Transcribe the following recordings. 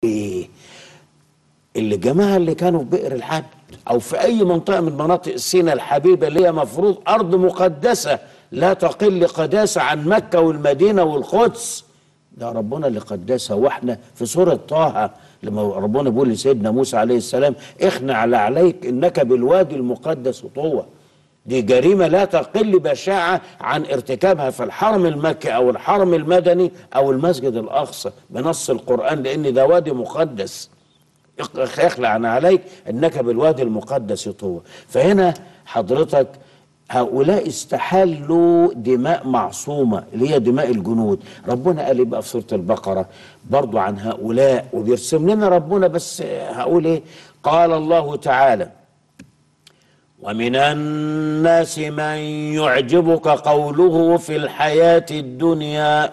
ايه اللي جماعة اللي كانوا في بئر العبد او في اي منطقة من مناطق سيناء الحبيبة اللي هي مفروض ارض مقدسة لا تقل قداسة عن مكة والمدينة والقدس ده ربنا اللي قدسها واحنا في سورة طه لما ربنا بيقول لسيدنا موسى عليه السلام اخنع على عليك انك بالوادي المقدس طوى دي جريمة لا تقل بشاعة عن ارتكابها في الحرم المكي أو الحرم المدني أو المسجد الأقصى بنص القرآن لأن ده وادي مقدس يخلع عليك انك بالوادي المقدس طوى فهنا حضرتك هؤلاء استحلوا دماء معصومة اللي هي دماء الجنود ربنا قال بقى في سورة البقرة برضو عن هؤلاء وبيرسم لنا ربنا بس هقول ايه قال الله تعالى ومن الناس من يعجبك قوله في الحياة الدنيا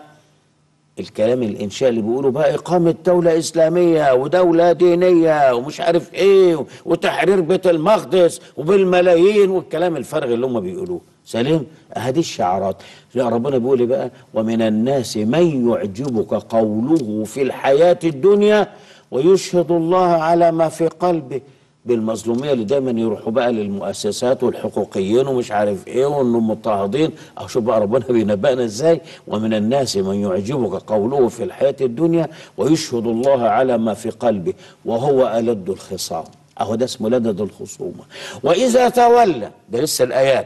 الكلام الانشاء اللي بيقولوا بقى اقامه دوله اسلاميه ودوله دينيه ومش عارف ايه وتحرير بيت المقدس وبالملايين والكلام الفارغ اللي هم بيقولوه سليم هذه الشعارات لا ربنا بيقول إيه بقى ومن الناس من يعجبك قوله في الحياه الدنيا ويشهد الله على ما في قلبه بالمظلوميه اللي دايما يروحوا بقى للمؤسسات والحقوقيين ومش عارف ايه وانهم مضطهدين او شوف بقى ربنا بينبأنا ازاي ومن الناس من يعجبك قوله في الحياه الدنيا ويشهد الله على ما في قلبه وهو ألد الخصام اهو ده اسمه لدد الخصومه واذا تولى ده لسه الايات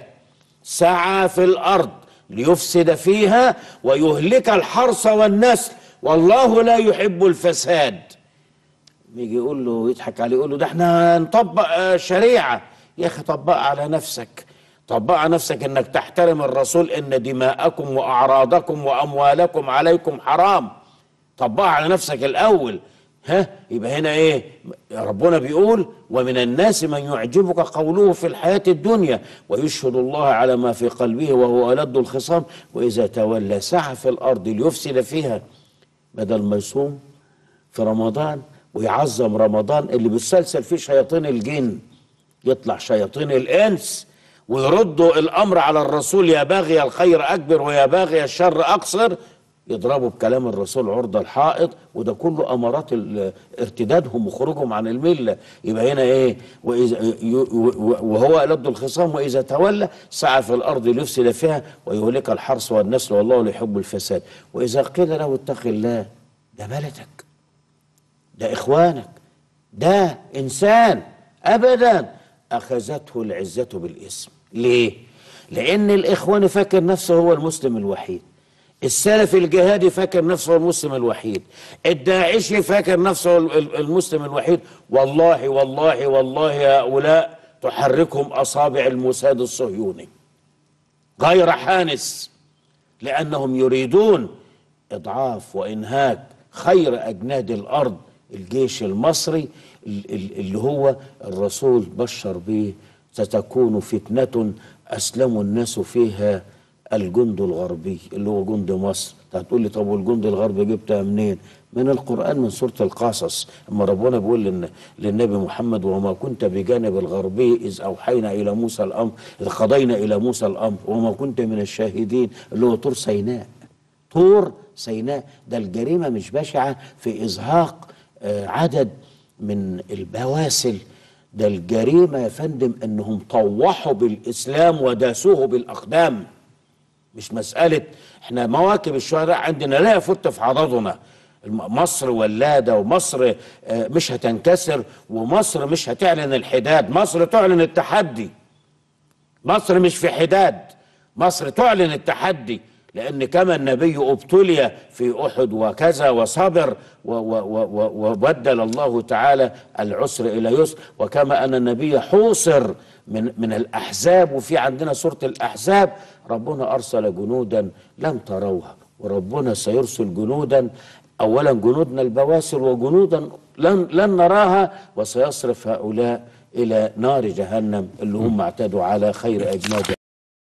سعى في الارض ليفسد فيها ويهلك الحرث والنسل والله لا يحب الفساد يجي يقول له يضحك عليه يقول له ده احنا نطبق آه، شريعه يا اخي طبقها على نفسك طبقها على نفسك انك تحترم الرسول ان دماءكم واعراضكم واموالكم عليكم حرام طبقها على نفسك الاول ها يبقى هنا ايه ربنا بيقول ومن الناس من يعجبك قوله في الحياه الدنيا ويشهد الله على ما في قلبه وهو ألد الخصام واذا تولى سعى في الارض ليفسد فيها بدل ما يصوم في رمضان ويعظم رمضان اللي بيتسلسل فيه شياطين الجن يطلع شياطين الانس ويردوا الامر على الرسول يا باغي الخير اكبر ويا باغي الشر اقصر يضربوا بكلام الرسول عرض الحائط وده كله امارات ال- ارتدادهم وخروجهم عن المله يبقى هنا ايه وإذا ي- و- وهو ألد الخصام واذا تولى سعى في الارض ليفسد فيها ويهلك الحرث والنسل والله لا يحب الفساد واذا قيل له اتق الله ده بلدك ده اخوانك ده انسان ابدا اخذته العزه بالاسم ليه لان الاخوان فاكر نفسه هو المسلم الوحيد السلف الجهادي فاكر نفسه هو المسلم الوحيد الداعشي فاكر نفسه ال- ال- المسلم الوحيد والله والله والله هؤلاء تحركهم اصابع الموساد الصهيوني غير حانس لانهم يريدون اضعاف وانهاك خير اجناد الارض الجيش المصري ال- ال- اللي هو الرسول بشر به ستكون فتنه اسلم الناس فيها الجند الغربي اللي هو جند مصر هتقول لي طب والجند الغربي جبتها منين من القرآن من سورة القصص اما ربنا بيقول لن- للنبي محمد وما كنت بجانب الغربي إذ أوحينا إلى موسى الأمر إذ قضينا إلى موسى الأمر وما كنت من الشاهدين اللي هو طور سيناء طور سيناء ده الجريمة مش بشعة في إزهاق آه، عدد من البواسل ده الجريمة يا فندم أنهم طوحوا بالإسلام وداسوه بالأقدام مش مسألة احنا مواكب الشهداء عندنا لا يفت في عضدنا الم- مصر ولادة ومصر آه، مش هتنكسر ومصر مش هتعلن الحداد مصر تعلن التحدي مصر مش في حداد مصر تعلن التحدي لأن كما النبي ابتلي في أحد وكذا وصبر و- و- و- و- وبدل الله تعالى العسر إلى يسر وكما أن النبي حوصر من من الأحزاب وفي عندنا سورة الأحزاب ربنا أرسل جنودا لم تروها وربنا سيرسل جنودا أولا جنودنا البواسل وجنودا لن, لن نراها وسيصرف هؤلاء إلى نار جهنم اللي هم اعتدوا على خير أجناد